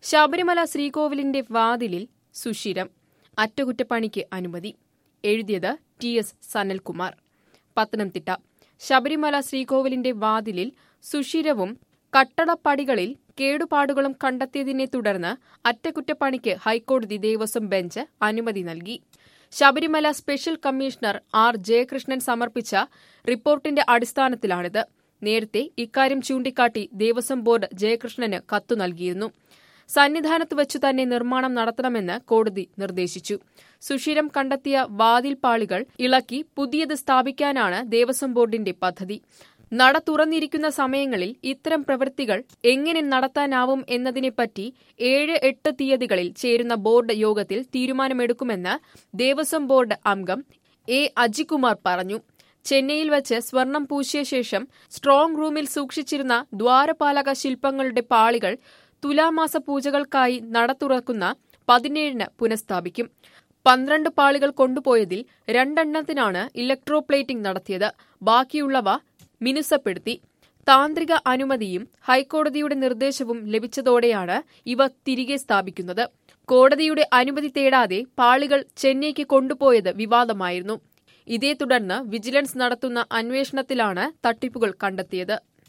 ശബരിമല ശ്രീകോവിലിന്റെ വാതിലിൽ സുഷിരം അറ്റകുറ്റപ്പണിക്ക് അനുമതി എഴുതിയത് ടി എസ് സനൽകുമാർ പത്തനംതിട്ട ശബരിമല ശ്രീകോവിലിന്റെ വാതിലിൽ സുഷിരവും കട്ടളപ്പടികളിൽ കേടുപാടുകളും കണ്ടെത്തിയതിനെ തുടർന്ന് അറ്റകുറ്റപ്പണിക്ക് ഹൈക്കോടതി ദേവസ്വം ബെഞ്ച് അനുമതി നൽകി Sabarimala special commissioner R Jayakrishnan സമർപ്പിച്ച റിപ്പോർട്ടിന്റെ അടിസ്ഥാനത്തിലാണിത് നേരത്തെ ഇക്കാര്യം ചൂണ്ടിക്കാട്ടി ദേവസ്വം ബോർഡ് ജയകൃഷ്ണന് കത്തു നൽകിയിരുന്നു സന്നിധാനത്ത് വച്ചു തന്നെ നിർമ്മാണം നടത്തണമെന്ന് കോടതി നിർദ്ദേശിച്ചു സുഷിരം കണ്ടെത്തിയ വാതിൽപാളികൾ ഇളക്കി പുതിയത് സ്ഥാപിക്കാനാണ് ദേവസ്വം ബോർഡിന്റെ പദ്ധതി നട തുറന്നിരിക്കുന്ന സമയങ്ങളിൽ ഇത്തരം പ്രവൃത്തികൾ എങ്ങനെ നടത്താനാവും എന്നതിനെപ്പറ്റി ഏഴ് എട്ട് തീയതികളിൽ ചേരുന്ന ബോർഡ് യോഗത്തിൽ തീരുമാനമെടുക്കുമെന്ന് ദേവസ്വം ബോർഡ് അംഗം എ അജികുമാർ പറഞ്ഞു ചെന്നൈയിൽ വച്ച് സ്വർണം പൂശിയ ശേഷം സ്ട്രോങ് റൂമിൽ സൂക്ഷിച്ചിരുന്ന ദ്വാരപാലക ശില്പങ്ങളുടെ പാളികൾ തുലാമാസ പൂജകൾക്കായി നട തുറക്കുന്ന പതിനേഴിന് പുനഃസ്ഥാപിക്കും പന്ത്രണ്ട് പാളികൾ കൊണ്ടുപോയതിൽ രണ്ടെണ്ണത്തിനാണ് ഇലക്ട്രോപ്ലേറ്റിംഗ് നടത്തിയത് ബാക്കിയുള്ളവ മിനുസപ്പെടുത്തി താന്ത്രിക അനുമതിയും ഹൈക്കോടതിയുടെ നിർദ്ദേശവും ലഭിച്ചതോടെയാണ് ഇവ തിരികെ സ്ഥാപിക്കുന്നത് കോടതിയുടെ അനുമതി തേടാതെ പാളികൾ ചെന്നൈക്ക് കൊണ്ടുപോയത് വിവാദമായിരുന്നു ഇതേ തുടർന്ന് വിജിലൻസ് നടത്തുന്ന അന്വേഷണത്തിലാണ് തട്ടിപ്പുകൾ കണ്ടെത്തിയത്